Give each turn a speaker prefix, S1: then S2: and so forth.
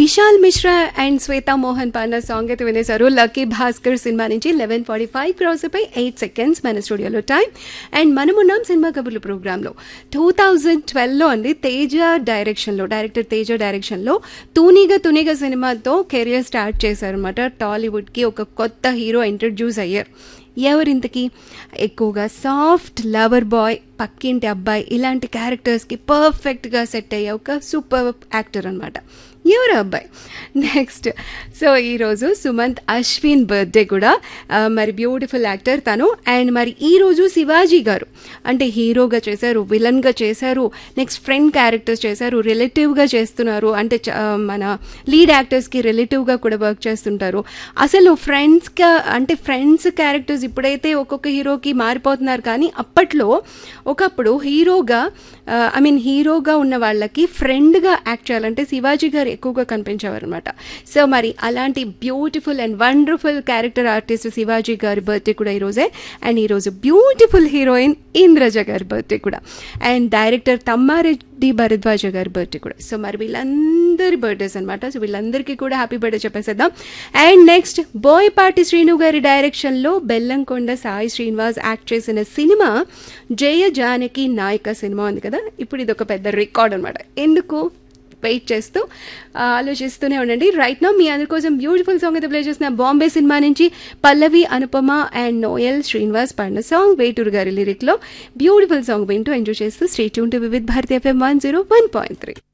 S1: Vishal Mishra and Shweta Mohan పాడిన song అయితే వినేశారు లక్కీ భాస్కర్ సినిమా నుంచి లెవెన్ ఫార్టీ ఫైవ్ క్రాస్ పై ఎయిట్ సెకండ్స్ మన స్టూడియోలో టైం అండ్ మనమున్నాం సినిమా కబుర్లు ప్రోగ్రాంలో టూ థౌజండ్ ట్వెల్వ్లో అండి తేజ డైరెక్షన్లో డైరెక్టర్ తేజ డైరెక్షన్లో తూనిగ తునిగ సినిమాతో కెరియర్ స్టార్ట్ చేశారనమాట టాలీవుడ్కి ఒక కొత్త హీరో ఇంట్రడ్యూస్ అయ్యారు ఎవరింతకి ఎక్కువగా సాఫ్ట్ లవర్ బాయ్ పక్కింటి అబ్బాయి ఇలాంటి క్యారెక్టర్స్కి పర్ఫెక్ట్గా సెట్ అయ్యే ఒక సూపర్ యాక్టర్ అనమాట ఎవరు అబ్బాయి నెక్స్ట్ సో ఈరోజు సుమంత్ అశ్విన్ బర్త్డే కూడా ఆ, మరి బ్యూటిఫుల్ యాక్టర్ తను అండ్ మరి ఈరోజు శివాజీ గారు అంటే హీరోగా చేశారు విలన్గా చేశారు నెక్స్ట్ ఫ్రెండ్ క్యారెక్టర్స్ చేశారు రిలేటివ్గా చేస్తున్నారు అంటే చ- ఆ, మన లీడ్ యాక్టర్స్కి రిలేటివ్గా కూడా వర్క్ చేస్తుంటారు అసలు ఫ్రెండ్స్గా అంటే ఫ్రెండ్స్ క్యారెక్టర్స్ ఇప్పుడైతే ఒక్కొక్క హీరోకి మారిపోతున్నారు కానీ అప్పట్లో ఒకప్పుడు హీరోగా ఐ మీన్ హీరోగా ఉన్న వాళ్ళకి ఫ్రెండ్గా యాక్ట్ చేయాలంటే శివాజీ గారు ఎక్కువగా కనిపించేవారు అనమాట సో మరి అలాంటి beautiful and wonderful character artist Shivaji గారి బర్త్డే కూడా ఈరోజే అండ్ ఈరోజు బ్యూటిఫుల్ హీరోయిన్ ఇంద్రజ గారి బర్త్డే కూడా అండ్ డైరెక్టర్ తమ్మారెడ్డి భరద్వాజ గారి బర్త్డే కూడా సో మరి వీళ్ళందరి బర్త్డేస్ అనమాట సో వీళ్ళందరికీ కూడా హ్యాపీ బర్త్డే చెప్పేసేద్దాం అండ్ నెక్స్ట్ బోయపాటి శ్రీను గారి డైరెక్షన్లో బెల్లంకొండ సాయి శ్రీనివాస్ యాక్ట్ చేసిన సినిమా జయ జానకి నాయక సినిమా ఉంది కదా ఇప్పుడు ఇది ఒక పెద్ద రికార్డ్ అనమాట ఎందుకు వెయిట్ చేస్తూ ఆ, ఆలోచిస్తూనే ఉండండి రైట్ నా మీ అందరి కోసం బ్యూటిఫుల్ సాంగ్ అయితే ప్లే చేసిన బాంబే సినిమా నుంచి పల్లవి అనుపమ అండ్ నోయల్ శ్రీనివాస్ పాడిన సాంగ్ వేటూరు గారి లిరిక్లో బ్యూటిఫుల్ సాంగ్ వింటూ ఎంజాయ్ చేస్తూ stay tuned to Vividh Bharati FM one zero one point three